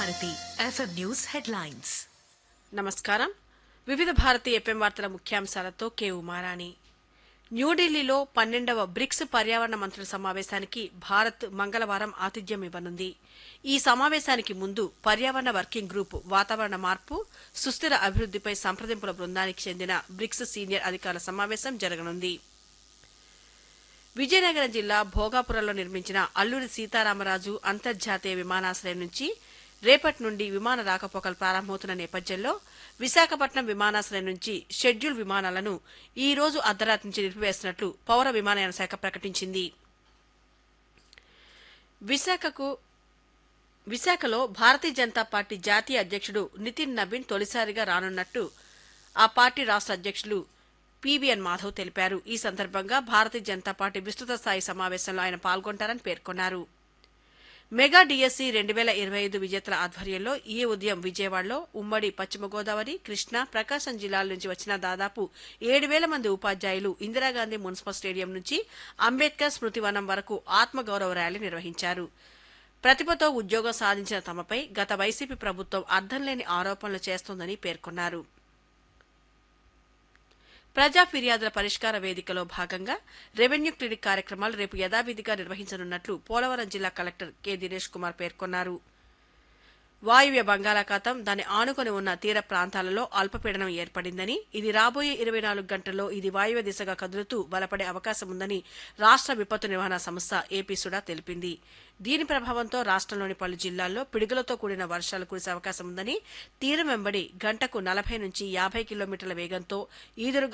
Bharati FM news headlines నమస్కారం వివిధ Bharati FM వార్తల ముఖ్యాంశాలతో కె ఉమారాణి న్యూఢిల్లీలో పన్నెండవ బ్రిక్స్ పర్యావరణ మంత్రుల సమావేశానికి భారత్ మంగళవారం ఆతిథ్యం ఇవ్వనుంది ఈ సమావేశానికి ముందు పర్యావరణ వర్కింగ్ గ్రూప్ వాతావరణ మార్పు సుస్థిర అభివృద్దిపై సంప్రదింపుల బృందానికి చెందిన బ్రిక్స్ సీనియర్ అధికారుల సమావేశం జరగనుంది విజయనగరం జిల్లా భోగాపురంలో నిర్మించిన అల్లూరి సీతారామరాజు అంతర్జాతీయ విమానాశ్రయం నుంచి రేపటి నుండి విమాన రాకపోకలు ప్రారంభమవుతున్న నేపథ్యంలో విశాఖపట్నం విమానాశ్రయం నుంచి షెడ్యూల్ విమానాలను ఈ రోజు అర్ధరాత్రి నుంచి నిలిపివేస్తున్నట్లు పౌర విమానయాన శాఖ ప్రకటించింది విశాఖకు విశాఖలో భారతీయ జనతా పార్టీ జాతీయ అధ్యక్షుడు నితిన్ నబీన్ తొలిసారిగా రానున్నట్టు ఆ పార్టీ రాష్ట్ర అధ్యక్షులు పీవీఎన్ మాధవ్ తెలిపారు ఈ సందర్భంగా భారతీయ జనతా పార్టీ విస్తృత స్థాయి సమావేశంలో ఆయన పాల్గొంటారని పేర్కొన్నారు మెగా డిఎస్సి రెండు వేల ఇరవై ఐదు విజేతల ఆధ్వర్యంలో ఈ ఉదయం విజయవాడలో ఉమ్మడి పశ్చిమ గోదావరి కృష్ణా ప్రకాశం జిల్లాల నుంచి వచ్చిన దాదాపు ఏడు వేల మంది ఉపాధ్యాయులు ఇందిరాగాంధీ మున్సిపల్ స్టేడియం నుంచి అంబేద్కర్ స్మృతివనం వరకు ఆత్మగౌరవ ర్యాలీ నిర్వహించారు ప్రతిభతో ఉద్యోగం సాధించిన తమపై గత వైసీపీ ప్రభుత్వం అర్థం లేని ఆరోపణలు చేస్తోందని పేర్కొన్నారు ప్రజా ఫిర్యాదుల పరిష్కార వేదికలో భాగంగా రెవెన్యూ క్లినిక్ కార్యక్రమాలు రేపు యథావిధిగా నిర్వహించనున్నట్లు పోలవరం జిల్లా కలెక్టర్ కె దినేష్ కుమార్ పేర్కొన్నారు వాయువ్య బంగాళాఖాతం దాని ఆనుకొని ఉన్న తీర ప్రాంతాలలో అల్పపీడనం ఏర్పడిందని ఇది రాబోయే ఇరవై నాలుగు గంటల్లో ఇది వాయువ్య దిశగా కదులుతూ బలపడే అవకాశం ఉందని రాష్ట్ర విపత్తు నిర్వహణ సంస్థ ఏపీ సుడా తెలిపింది దీని ప్రభావంతో రాష్ట్రంలోని పలు జిల్లాల్లో పిడుగులతో కూడిన వర్షాలు కురిసే అవకాశం ఉందని తీరం వెంబడి గంటకు నలభై నుంచి యాభై కిలోమీటర్ల వేగంతో ఈదురు